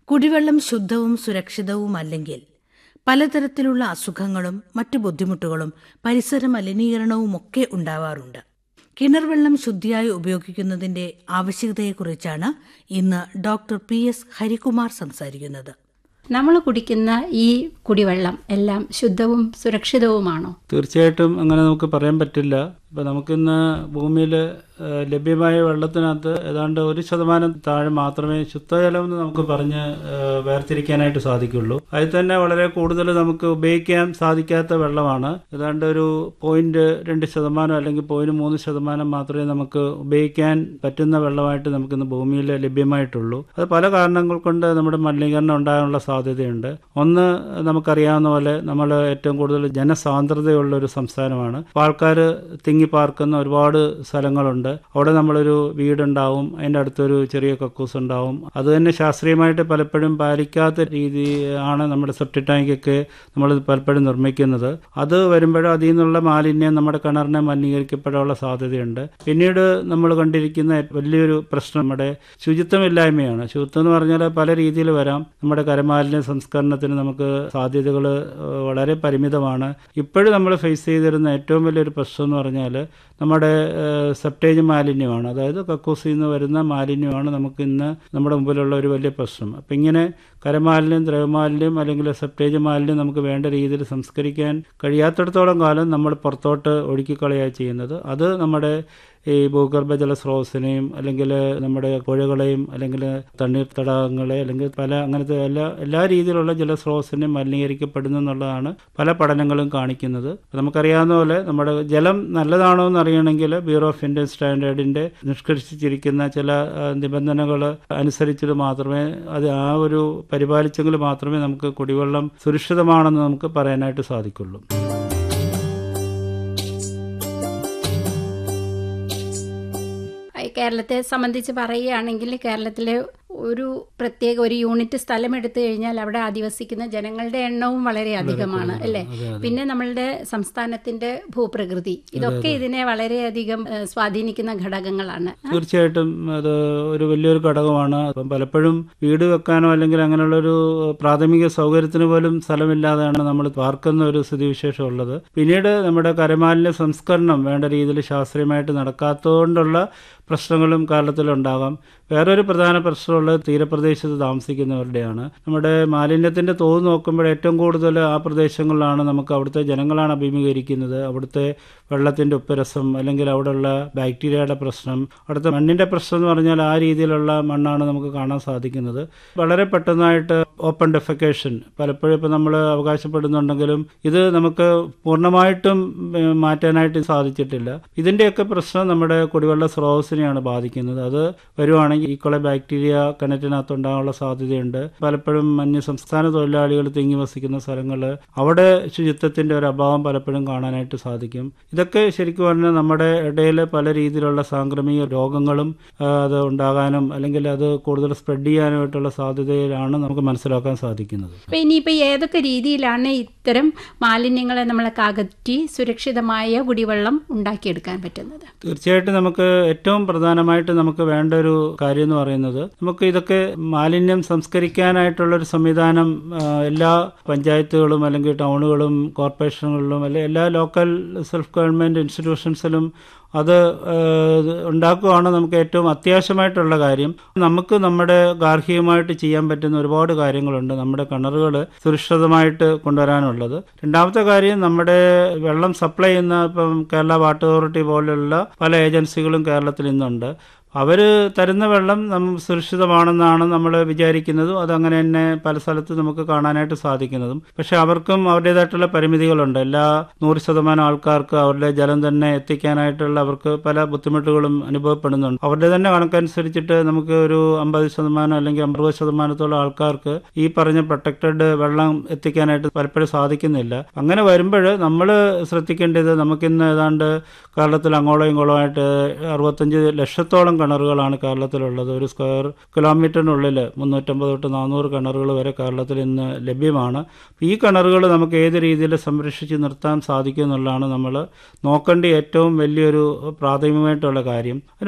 കുടിവെള്ളം ശുദ്ധവും സുരക്ഷിതവുമല്ലെങ്കിൽ പലതരത്തിലുള്ള അസുഖങ്ങളും മറ്റു ബുദ്ധിമുട്ടുകളും പരിസര മലിനീകരണവുമൊക്കെ ഉണ്ടാവാറുണ്ട് കിണർ വെള്ളം ശുദ്ധിയായി ഉപയോഗിക്കുന്നതിന്റെ ആവശ്യകതയെക്കുറിച്ചാണ് ഇന്ന് ഡോക്ടർ പി എസ് ഹരികുമാർ സംസാരിക്കുന്നത് നമ്മൾ കുടിക്കുന്ന ഈ കുടിവെള്ളം എല്ലാം ശുദ്ധവും സുരക്ഷിതവുമാണോ തീർച്ചയായിട്ടും അങ്ങനെ നമുക്ക് പറയാൻ പറ്റില്ല ഇപ്പം നമുക്കിന്ന് ഭൂമിയിൽ ലഭ്യമായ വെള്ളത്തിനകത്ത് ഏതാണ്ട് ഒരു ശതമാനം താഴെ മാത്രമേ ശുദ്ധജലം എന്ന് നമുക്ക് പറഞ്ഞ് ഏഹ്, വേർതിരിക്കാനായിട്ട് സാധിക്കുള്ളൂ അതിൽ തന്നെ വളരെ കൂടുതൽ നമുക്ക് ഉപയോഗിക്കാൻ സാധിക്കാത്ത വെള്ളമാണ് ഏതാണ്ട് ഒരു പോയിന്റ് രണ്ട് ശതമാനം അല്ലെങ്കിൽ പോയിന്റ് മൂന്ന് ശതമാനം മാത്രമേ നമുക്ക് ഉപയോഗിക്കാൻ പറ്റുന്ന വെള്ളമായിട്ട് നമുക്കിന്ന് ഭൂമിയിൽ ലഭ്യമായിട്ടുള്ളൂ അത് പല കാരണങ്ങൾ കൊണ്ട് നമ്മുടെ മലിനീകരണം ഉണ്ടാകാനുള്ള സാധ്യതയുണ്ട് ഒന്ന് നമുക്കറിയാവുന്ന പോലെ നമ്മൾ ഏറ്റവും കൂടുതൽ ജനസാന്ദ്രതയുള്ള ഒരു സംസ്ഥാനമാണ് അപ്പോൾ ആൾക്കാർ തിങ്ങിപ്പാർക്കുന്ന ഒരുപാട് സ്ഥലങ്ങളുണ്ട് അവിടെ നമ്മളൊരു വീടുണ്ടാവും അതിൻ്റെ അടുത്തൊരു ചെറിയ കക്കൂസ് ഉണ്ടാവും അത് തന്നെ ശാസ്ത്രീയമായിട്ട് പലപ്പോഴും പാലിക്കാത്ത രീതി ആണ് നമ്മുടെ സെപ്റ്റി ടാങ്കൊക്കെ നമ്മൾ പലപ്പോഴും നിർമ്മിക്കുന്നത് അത് വരുമ്പോഴും അതിൽ നിന്നുള്ള മാലിന്യം നമ്മുടെ കിണറിനെ മലിനീകരിക്കപ്പെടാനുള്ള സാധ്യതയുണ്ട് പിന്നീട് നമ്മൾ കണ്ടിരിക്കുന്ന വലിയൊരു പ്രശ്നം നമ്മുടെ ശുചിത്വമില്ലായ്മയാണ് ശുചിത്വം എന്ന് പറഞ്ഞാൽ പല രീതിയിൽ വരാം നമ്മുടെ കരമാലിന്യ സംസ്കരണത്തിന് നമുക്ക് സാധ്യതകൾ വളരെ പരിമിതമാണ് ഇപ്പോഴും നമ്മൾ ഫേസ് ചെയ്തിരുന്ന ഏറ്റവും വലിയൊരു പ്രശ്നം എന്ന് പറഞ്ഞാൽ നമ്മുടെ സെപ്റ്റേജ് മാലിന്യമാണ് അതായത് കക്കൂസിൽ നിന്ന് വരുന്ന മാലിന്യമാണ് നമുക്ക് ഇന്ന് നമ്മുടെ മുമ്പിലുള്ള ഒരു വലിയ പ്രശ്നം അപ്പം ഇങ്ങനെ കരമാലിന്യം ദ്രവമാലിന്യം അല്ലെങ്കിൽ സെപ്റ്റേജ് മാലിന്യം നമുക്ക് വേണ്ട രീതിയിൽ സംസ്കരിക്കാൻ കഴിയാത്തിടത്തോളം കാലം നമ്മൾ പുറത്തോട്ട് ഒഴുക്കിക്കളയാണ് ചെയ്യുന്നത് അത് നമ്മുടെ ഈ ഭൂഗർഭജല സ്രോതസ്സിനെയും അല്ലെങ്കിൽ നമ്മുടെ പുഴകളെയും അല്ലെങ്കിൽ തണ്ണീർ തടാകങ്ങളെ അല്ലെങ്കിൽ പല അങ്ങനത്തെ എല്ലാ എല്ലാ രീതിയിലുള്ള ജലസ്രോതസ്സിനെയും മലിനീകരിക്കപ്പെടുന്നു എന്നുള്ളതാണ് പല പഠനങ്ങളും കാണിക്കുന്നത് നമുക്കറിയാവുന്ന പോലെ നമ്മുടെ ജലം നല്ലതാണോ എന്ന് അറിയണമെങ്കിൽ ബ്യൂറോ ഓഫ് ഇന്ത്യൻ സ്റ്റാൻഡേർഡിന്റെ നിഷ്കർഷിച്ചിരിക്കുന്ന ചില നിബന്ധനകൾ അനുസരിച്ചിട്ട് മാത്രമേ അത് ആ ഒരു പരിപാലിച്ചെങ്കിൽ മാത്രമേ നമുക്ക് കുടിവെള്ളം സുരക്ഷിതമാണെന്ന് നമുക്ക് പറയാനായിട്ട് സാധിക്കുള്ളൂ കേരളത്തെ സംബന്ധിച്ച് പറയുകയാണെങ്കിൽ കേരളത്തിലെ ഒരു പ്രത്യേക ഒരു യൂണിറ്റ് സ്ഥലം എടുത്തു കഴിഞ്ഞാൽ അവിടെ അധിവസിക്കുന്ന ജനങ്ങളുടെ എണ്ണവും വളരെ അധികമാണ് അല്ലേ പിന്നെ നമ്മളുടെ സംസ്ഥാനത്തിന്റെ ഭൂപ്രകൃതി ഇതൊക്കെ ഇതിനെ വളരെയധികം ഏഹ്, സ്വാധീനിക്കുന്ന ഘടകങ്ങളാണ് തീർച്ചയായിട്ടും അത് ഒരു വലിയൊരു ഘടകമാണ് അപ്പം പലപ്പോഴും വീട് വെക്കാനോ അല്ലെങ്കിൽ അങ്ങനെയുള്ള ഒരു പ്രാഥമിക സൗകര്യത്തിന് പോലും സ്ഥലമില്ലാതെയാണ് നമ്മൾ പാർക്കുന്ന ഒരു സ്ഥിതിവിശേഷം ഉള്ളത് പിന്നീട് നമ്മുടെ കരമാലിന്യ സംസ്കരണം വേണ്ട രീതിയിൽ ശാസ്ത്രീയമായിട്ട് നടക്കാത്തതുകൊണ്ടുള്ള പ്രശ്നങ്ങളും കാലത്തിലുണ്ടാകാം വേറൊരു പ്രധാന പ്രശ്നമുള്ളത് തീരപ്രദേശത്ത് താമസിക്കുന്നവരുടെയാണ് നമ്മുടെ മാലിന്യത്തിന്റെ തോത് നോക്കുമ്പോൾ ഏറ്റവും കൂടുതൽ ആ പ്രദേശങ്ങളിലാണ് നമുക്ക് അവിടുത്തെ ജനങ്ങളാണ് അഭിമുഖീകരിക്കുന്നത് അവിടുത്തെ വെള്ളത്തിന്റെ ഉപ്പരസം അല്ലെങ്കിൽ അവിടെയുള്ള ബാക്ടീരിയയുടെ പ്രശ്നം അവിടുത്തെ മണ്ണിന്റെ പ്രശ്നം എന്ന് പറഞ്ഞാൽ ആ രീതിയിലുള്ള മണ്ണാണ് നമുക്ക് കാണാൻ സാധിക്കുന്നത് വളരെ പെട്ടെന്നായിട്ട് ഓപ്പൺ ഡെഫിക്കേഷൻ പലപ്പോഴും ഇപ്പം നമ്മൾ അവകാശപ്പെടുന്നുണ്ടെങ്കിലും ഇത് നമുക്ക് പൂർണ്ണമായിട്ടും ഏഹ്, മാറ്റാനായിട്ട് സാധിച്ചിട്ടില്ല ഇതിന്റെയൊക്കെ പ്രശ്നം നമ്മുടെ കുടിവെള്ള സ്രോതസ്സിനെയാണ് ബാധിക്കുന്നത് അത് വരുവാണെങ്കിൽ ഈക്വളെ ബാക്ടീരിയ കിണറ്റിനകത്ത് ഉണ്ടാകാനുള്ള സാധ്യതയുണ്ട് പലപ്പോഴും അന്യ സംസ്ഥാന തൊഴിലാളികൾ തിങ്ങി വസിക്കുന്ന സ്ഥലങ്ങൾ അവിടെ ശുചിത്വത്തിന്റെ ഒരു അഭാവം പലപ്പോഴും കാണാനായിട്ട് സാധിക്കും ഇതൊക്കെ ശരിക്കും പറഞ്ഞാൽ നമ്മുടെ ഇടയിൽ പല രീതിയിലുള്ള സാംക്രമിക രോഗങ്ങളും ആ, അത് ഉണ്ടാകാനും അല്ലെങ്കിൽ അത് കൂടുതൽ സ്പ്രെഡ് ചെയ്യാനായിട്ടുള്ള സാധ്യതയിലാണ് നമുക്ക് മനസ്സിലാക്കാൻ സാധിക്കുന്നത് അപ്പൊ ഇനിയിപ്പോ ഏതൊക്കെ രീതിയിലാണ് ഇത്തരം മാലിന്യങ്ങളെ നമ്മളൊക്കെ അകറ്റി സുരക്ഷിതമായ കുടിവെള്ളം ഉണ്ടാക്കിയെടുക്കാൻ പറ്റുന്നത് തീർച്ചയായിട്ടും നമുക്ക് ഏറ്റവും പ്രധാനമായിട്ട് നമുക്ക് വേണ്ട ഒരു കാര്യം എന്ന് പറയുന്നത് നമുക്ക് ഇതൊക്കെ മാലിന്യം സംസ്കരിക്കാനായിട്ടുള്ള ഒരു സംവിധാനം ആ, എല്ലാ പഞ്ചായത്തുകളും അല്ലെങ്കിൽ ടൗണുകളും കോർപ്പറേഷനുകളിലും അല്ലെങ്കിൽ എല്ലാ ലോക്കൽ സെൽഫ് ഗവൺമെന്റ് ഇൻസ്റ്റിറ്റ്യൂഷൻസിലും അത് ആ, ഉണ്ടാക്കുകയാണ് നമുക്ക് ഏറ്റവും അത്യാവശ്യമായിട്ടുള്ള കാര്യം നമുക്ക് നമ്മുടെ ഗാർഹികമായിട്ട് ചെയ്യാൻ പറ്റുന്ന ഒരുപാട് കാര്യങ്ങളുണ്ട് നമ്മുടെ കിണറുകൾ സുരക്ഷിതമായിട്ട് കൊണ്ടുവരാനുള്ളത് രണ്ടാമത്തെ കാര്യം നമ്മുടെ വെള്ളം സപ്ലൈ ചെയ്യുന്ന ഇപ്പം കേരള വാട്ടർ അതോറിറ്റി പോലെയുള്ള പല ഏജൻസികളും കേരളത്തിൽ ഇന്നുണ്ട് അവർ തരുന്ന വെള്ളം നമ്മൾ സുരക്ഷിതമാണെന്നാണ് നമ്മൾ വിചാരിക്കുന്നതും അതങ്ങനെ തന്നെ പല സ്ഥലത്ത് നമുക്ക് കാണാനായിട്ട് സാധിക്കുന്നതും പക്ഷെ അവർക്കും അവരുടേതായിട്ടുള്ള പരിമിതികളുണ്ട് എല്ലാ നൂറ് ശതമാനം ആൾക്കാർക്ക് അവരുടെ ജലം തന്നെ എത്തിക്കാനായിട്ടുള്ള അവർക്ക് പല ബുദ്ധിമുട്ടുകളും അനുഭവപ്പെടുന്നുണ്ട് അവരുടെ തന്നെ കണക്കനുസരിച്ചിട്ട് നമുക്ക് ഒരു അമ്പത് ശതമാനം അല്ലെങ്കിൽ അമ്പത് ശതമാനത്തോളം ആൾക്കാർക്ക് ഈ പറഞ്ഞ പ്രൊട്ടക്റ്റഡ് വെള്ളം എത്തിക്കാനായിട്ട് പലപ്പോഴും സാധിക്കുന്നില്ല അങ്ങനെ വരുമ്പോൾ നമ്മൾ ശ്രദ്ധിക്കേണ്ടത് നമുക്കിന്ന് ഏതാണ്ട് കേരളത്തിൽ അങ്ങോളം ഇങ്ങോളമായിട്ട് അറുപത്തഞ്ച് ലക്ഷത്തോളം കിണറുകളാണ് കേരളത്തിലുള്ളത് ഒരു സ്ക്വയർ കിലോമീറ്ററിനുള്ളിൽ മുന്നൂറ്റമ്പത് തൊട്ട് നാനൂറ് കിണറുകൾ വരെ കേരളത്തിൽ ഇന്ന് ലഭ്യമാണ് ഈ കിണറുകൾ നമുക്ക് ഏത് രീതിയിൽ സംരക്ഷിച്ച് നിർത്താൻ സാധിക്കും എന്നുള്ളതാണ് നമ്മൾ നോക്കേണ്ട ഏറ്റവും വലിയൊരു പ്രാഥമികമായിട്ടുള്ള കാര്യം